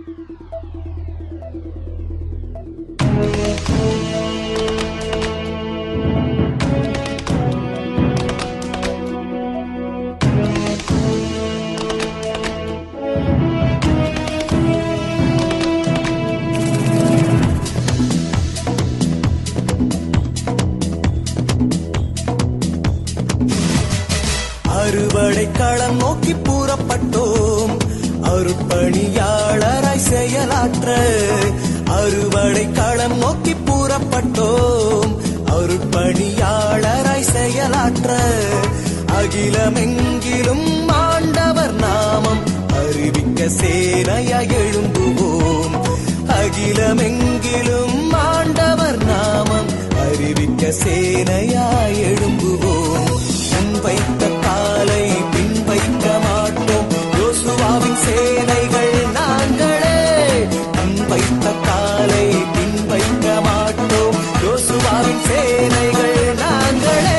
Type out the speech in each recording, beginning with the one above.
அறுவடை களம் நோக்கி கூறப்பட்டோம் அருப்பணியாளராய் செயலாற்ற அறுவடை களம் நோக்கி கூறப்பட்டோம் அருப்பணியாளராய் செயலாற்ற அகிலமெங்கிலும் ஆண்டவர் நாமம் அறிவிக்க சேனையாய் எழும்புவோம் அகிலமெங்கிலும் ஆண்டவர் நாமம் அறிவிக்க சேனையாய் எழும்புவோம் முன் வைத்த காலை பின் வைக்க மாட்டோம் யோசுவாவின் சேனைகள் நாங்களே முன் வைத்த காலை பின் வைக்க மாட்டோம் யோசுவாவின் சேனைகள் நாங்களே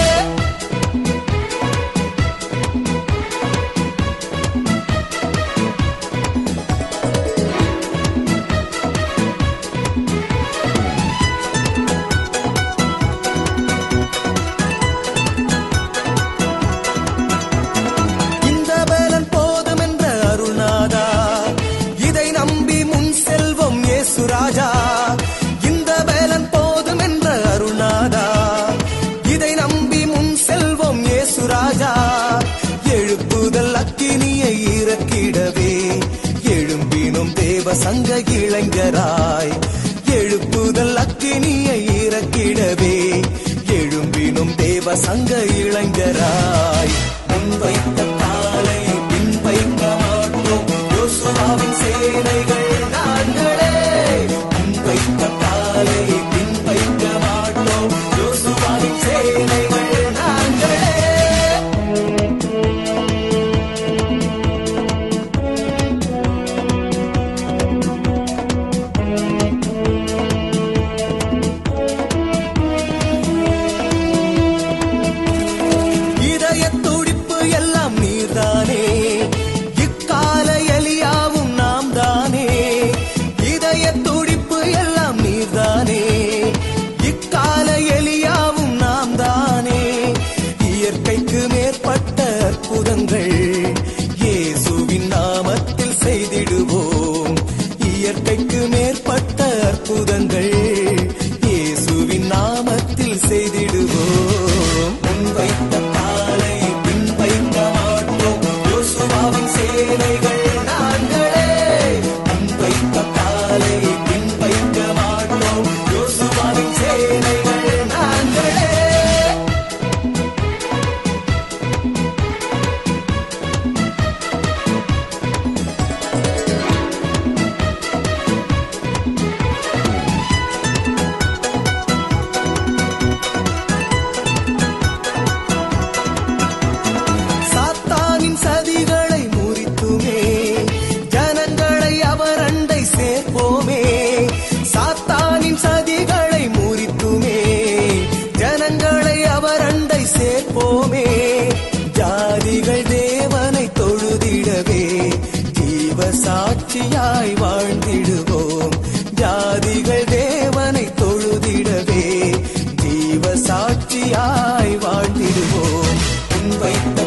இந்த பலன் போதும் என்ற அருள்நாதா இதை நம்பி முன் செல்வோம் இயேசுராஜா இந்த பலன் போதும் என்ற அருள்நாதா இதை நம்பி முன் செல்வோம் இயேசுராஜா எழுப்புதல் அக்கினியை இறக்கிடவே எழும்பினும் தேவ சங்க இளைஞராய் எழுப்புதல் அக்கினியை இறக்கிடவே எழும்பினும் தேவ சங்க இளைஞராய் முன் வைத்த காலை பின் வைக்க மாட்டோம் யோசுவாவின் சேனைகள் நாங்களே முன் வைத்த காலை பின் வைக்க மாட்டோம் யோசுவாவின் சேனைகள் நாங்களே இதய துடிப்பு எல்லாம் நீர்தானே இக்கால எலியாவும் நாம் தானே இதய துடிப்பு எல்லாம் நீர்தானே இக்கால எலியாவும் நாம் தானே இயற்கைக்கு மேற்பட்ட அற்புதங்கள் இயேசுவின் நாமத்தில் செய்திடுவோம் இயற்கைக்கு மேற்பட்ட அற்புதங்கள் இயேசுவின் நாமத்தில் செய்திடுவோம் முன் வைத்த காலை பின் வைக்க மாட்டோம் யோசுவாவின் சேனைகள் நாங்களே முன் வைத்த காலை பின் வைக்க மாட்டோம் யோசுவாவின் சேனைகள் நாங்களே சாத்தானின் சதிகளை முறித்துமே ஜனங்களை அவர் அண்டை சேர்ப்போமே சாத்தானின் சதிகளை முறித்துமே ஜனங்களை அவர் அண்டை சேர்ப்போமே ஜாதிகள் தேவனை தொழுதிடவே ஜீவ சாட்சியாய் வாழ்ந்திடுவோம் ஜாதிகள் தேவனை தொழுதிடவே ஜீவ சாட்சியாய் வாழ்ந்திடுவோம் முன் வைத்த